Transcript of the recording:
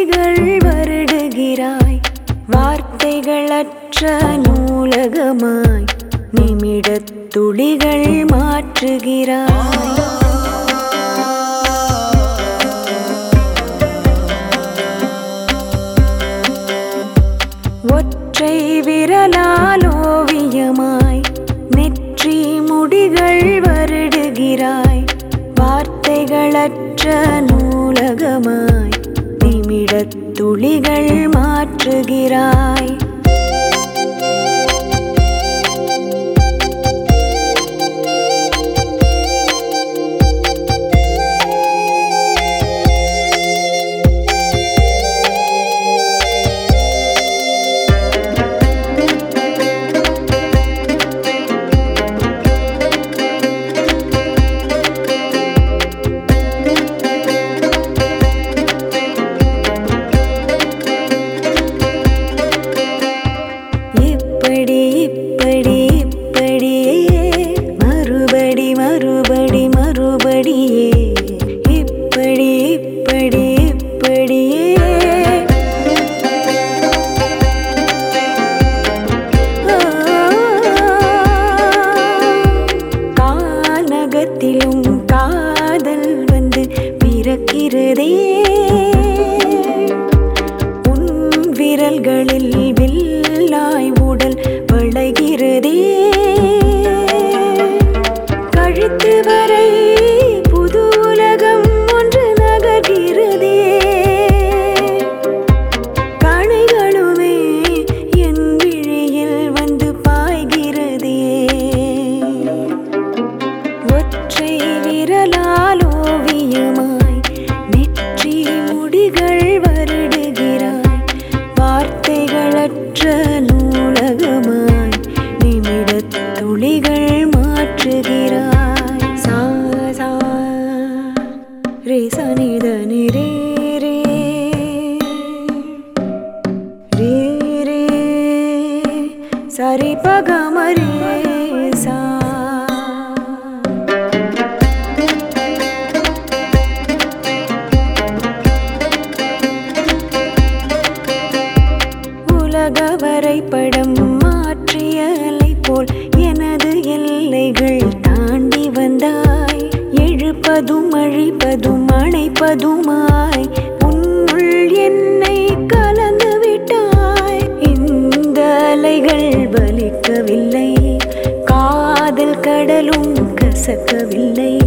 மொழிகள் வருடுகிறாய் வார்த்தைகளற்ற நூலகமாய் நிமிடத் துளிகள் மாற்றுகிறாய் ஒற்றை விரலால் ஓவியமாய் நெற்றி முடிகள் வருடுகிறாய் வார்த்தைகளற்ற நூலகமாய் நிமிடத் துளிகள் மாற்றுகிறாய் இப்படி இப்படி இப்படியே மறுபடி மறுபடி மறுபடியே இப்படி இப்படி இப்படியே கானகத்திலும் காதல் வந்து பிறக்கிறதே உன் விரல்களில் வில்லாய் உடல் வளைகிறதே கழுத்து வரை புது உலகம் ஒன்று நகர்கிறதே கணைகளுமே என் விழியில் வந்து பாய்கிறதே ஒற்றை விரலால் ஓவியமாய் நெற்றி முடிகள் வருடுகிறாய் வார்த்தைகளற்ற நூலகமாய் நிமிடத் துளிகள் மாற்றுகிறாய் சா சா ரே சனித நிரே ரே ரே ரே சரி பகமரே சா உலக வரைபடம் மாற்றிய அலை போல் எனது எல்லைகள் தாண்டி வந்தாய் எழுப்பதும் அழிப்பதும் அணைப்பதுமாய் உன்னுள் என்னை கலந்து விட்டாய் இந்த அலைகள் பலிக்கவில்லை காதல் கடலும் கசக்கவில்லை